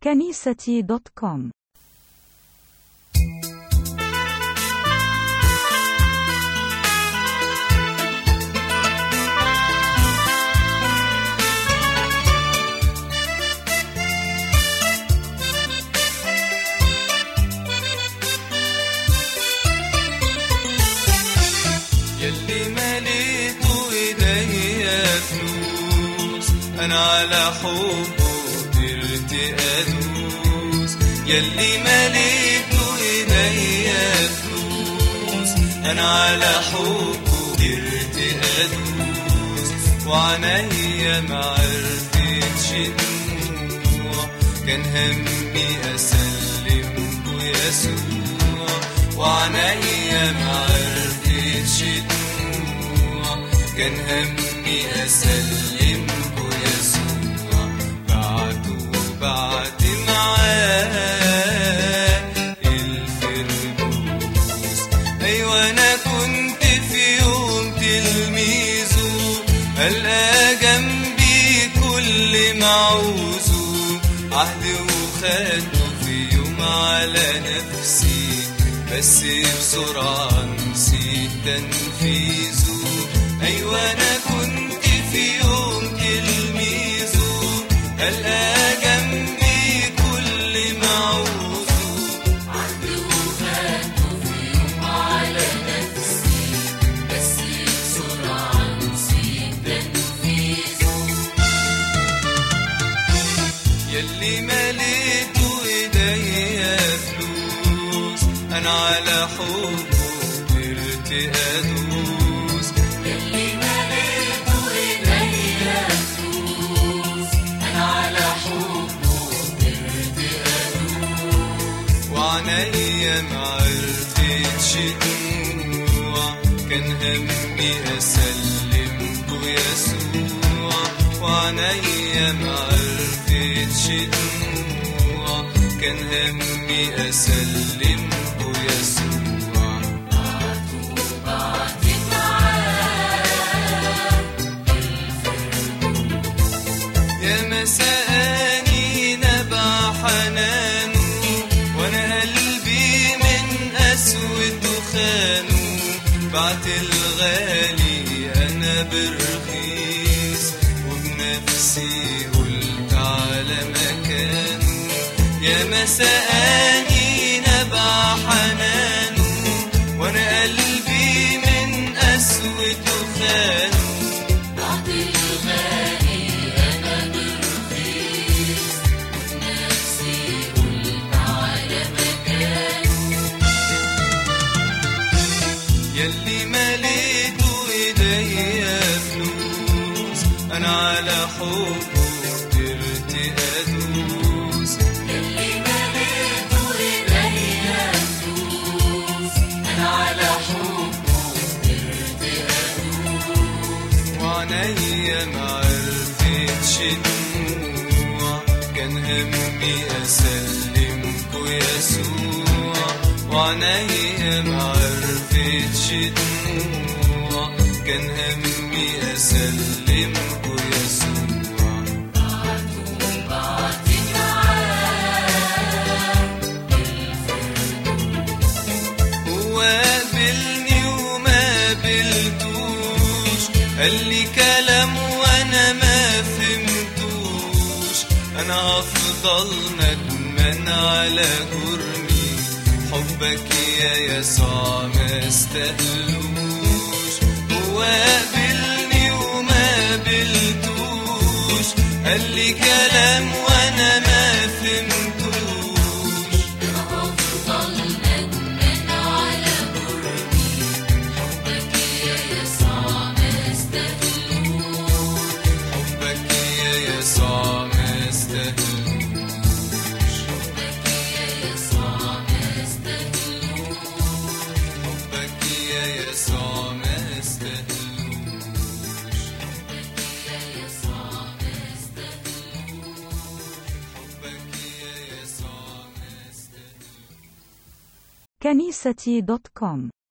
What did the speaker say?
كنيستي دوت كوم يلي مليتوا ايديا فلوس انا على حبه قدرت ادوس يلي مليتوا ايديا فلوس انا على حبه قدرت ادوس وعنيا ما عرفتش دموع كان همي اسلمكوا يسوع وعنيا ما عرفتش دموع كان همي اسلمكوا يسوع بعته بعت معاه الفردوس ايوه انا كنت في يوم تلميذه هلقى جنبي كل معوزه عهد وخدته في يوم على نفسي بس بسرعة نسيت تنفيذه أيوة أنا كنت في يوم تلميذه هلقى جنبي كل معوزه يلي مليتوا ايديا فلوس انا على حبه قدرت ادوس وعنيا ما عرفتش دموع كان همي اسلمكوا يسوع وعنيا ما عرفتش دموع كان همي اسلمكوا يسوع يا مساني نبع حنانه وانا قلبي من اسود خانه بعت الغالي انا برخيص وبنفسي قلت على مكانه يا مساني نبع حنانه وانا قلبي من اسود خانه يلي مليتوا ايديا فلوس انا على حبه قدرت ادوس وعنيا ما عرفتش دموع كان همي اسلمكوا يسوع وعنيا ما عرفتش دموع كان همي اسلمكوا يسوع هو قابلني وما قابلتوش قال لي كلام وانا ما فهمتوش انا هفضل ندمان على جرمي حبك يا يسوع ما استاهلوش هو قابلني وما قابلتوش قال لي كلام وانا ما فهمتوش حبك يا يسوع ما استاهلوش حبك يا يسوع ما استاهلوش حبك يا يسوع ما استاهلوش كنيستي دوت كوم